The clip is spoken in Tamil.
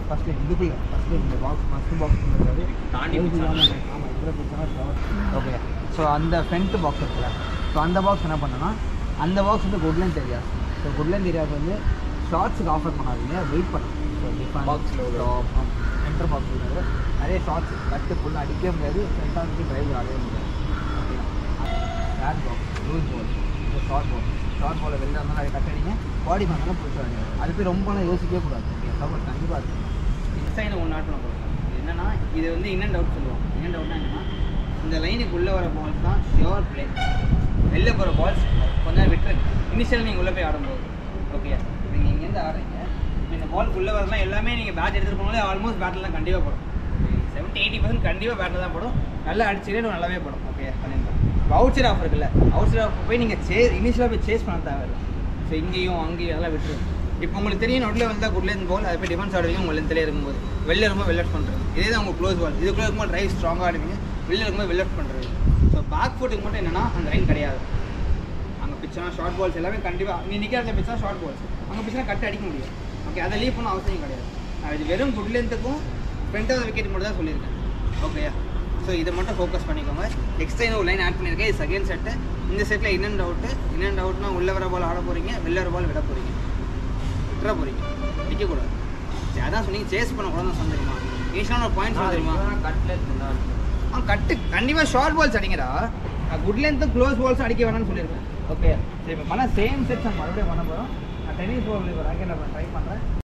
ஃபஸ்ட்டு இதுக்குள்ளே ஃபஸ்ட்டு இந்த பாக்ஸ் ஃபஸ்ட்டு பாக்ஸ் தாண்டி ஆமாம் இதில் பிடிச்சா ஓகே ஸோ அந்த ஃப்ரண்ட் பாக்ஸ் இருக்குல்ல ஸோ அந்த பாக்ஸ் என்ன பண்ணேன்னா அந்த பாக்ஸ் வந்து குட்லேண்ட் ஏரியாஸ் ஸோ குட்லேண்ட் ஏரியாவுக்கு வந்து ஷார்ட்ஸுக்கு ஆஃபர் பண்ணாதீங்க வெயிட் பண்ணுங்க ஸோ டிஃபன் Box ல உள்ள. சென்டர் பாக்ஸ் நிறைய ஷார்ட்ஸ் கட்டு ஃபுல்லாக அடிக்கவே முடியாது ஃப்ரண்ட்டாக வந்து டிரைவ் ஆகவே முடியாது பேட் பாக்ஸ் லூஸ் பால் இந்த ஷார்ட் பால் ஷார்ட் பாலை வெளில இருந்தாலும் அதை கட் அடிங்க பாடி பண்ணாலும் பிடிச்ச வேண்டியது அது போய் ரொம்பலாம் யோசிக்கவே கூடாது ஓகே சப்போஸ் கண்டிப்பாக இருக்கும் இன்சைடு ஒன்று ஆட் பண்ண போகிறோம் என்னன்னா இது வந்து இன்னன் டவுட் சொல்லுவோம் இன்னன் டவுட்னா என்னன்னா இந்த லைனுக்கு உள்ளே வர பால்ஸ் தான் ஷியோர் பிளே வெளில போகிற பால்ஸ் கொஞ்ச நேரம் விட்டுருங்க இனிஷியல் நீங்கள் உள்ளே போய் ஆடும்போது ஓகே நீங்கள் இங்கேருந்து ஆடுறீங்க இப்போ இந்த பால் உள்ளே வரலாம் எல்லாமே நீங்கள் பேட் எடுத்துகிட்டு போனாலே ஆல்மோஸ்ட் பேட்டில் தான் கண்டிப்பாக போடும் செவன்ட்டி எயிட்டி பர்சன்ட் கண்டிப்பாக பேட்டில் தான் போடும் நல்லா அடிச்சுட்டு நல்லாவே போடும் ஓகே பண்ணிருந்தோம் அவுட் சைட் ஆஃப் இருக்குல்ல அவுட் சைட் ஆஃப் போய் நீங்கள் சே இனிஷியலாக போய் சேஸ் பண்ண தேவையில்லை ஸோ இங்கேயும் அங்கேயும் அதெல்லாம் விட்டுருங்க இப்போ உங்களுக்கு தெரியும் நடுவில் வந்தால் குட்லேருந்து பால் அதை போய் டிஃபென்ஸ் ஆடுவீங்க உங்களுக்கு தெரிய இருக்கும்போது வெளில இருக்கும்போது வெல்லட் பண்ணுறது இதே தான் உங்கள் க்ளோஸ் பால் இதுக்குள்ளே இருக்கும்போது ரைஸ் ஸ்ட்ராங்காக ஆடுவீங்க வெளில இருக்கும்போது வெல்லட் பண்ணுறது ஸோ பேக் ஃபுட்டுக்கு மட்டும் என்னன்னா அந்த லைன் கிடையாது அங்கே பிச்சனா ஷார்ட் பால்ஸ் எல்லாமே கண்டிப்பாக நீ நிற்கிற பிச்சா ஷார்ட் பால்ஸ் அங்கே பிச்சனா கட் அடிக்க முடியும் ஓகே அதை லீவ் பண்ண அவசியம் கிடையாது நான் இது வெறும் குட் லென்த்துக்கும் ஃப்ரண்ட் ஆஃப் விக்கெட் மட்டும் தான் சொல்லியிருக்கேன் ஓகேயா ஸோ இதை மட்டும் ஃபோக்கஸ் பண்ணிக்கோங்க எக்ஸ்ட்ரா ஒரு லைன் ஆட் பண்ணியிருக்கேன் இது செகண்ட் செட்டு இந்த செட்டில் இன்னன் டவுட்டு இன்னன் டவுட்னா உள்ள வர பால் ஆட போகிறீங்க வெளில வர பால் விட போகிறீங்க விட்டுற போகிறீங்க நிற்கக்கூடாது சரி அதான் சொன்னீங்க சேஸ் பண்ணக்கூடாதுன்னு சொன்ன தெரியுமா ஈஸியான ஒரு பாயிண்ட் சொல்ல தெரியுமா ஆ கட்டு கண்டிப்பாக ஷார்ட் பால்ஸ் அடிங்கடா குட் லென்த்து க்ளோஸ் பால்ஸ் அடிக்க வேணாம்னு சொல்லியிருக்கேன் ஓகே சரி இப்போ பண்ண சேம் செட்ஸ் நான் மறுபடியும் பண்ண போகிறோம் நான் டென்னிஸ் பால் இப்போ ராக்கெட்டில் ட்ரை பண்ணுறேன்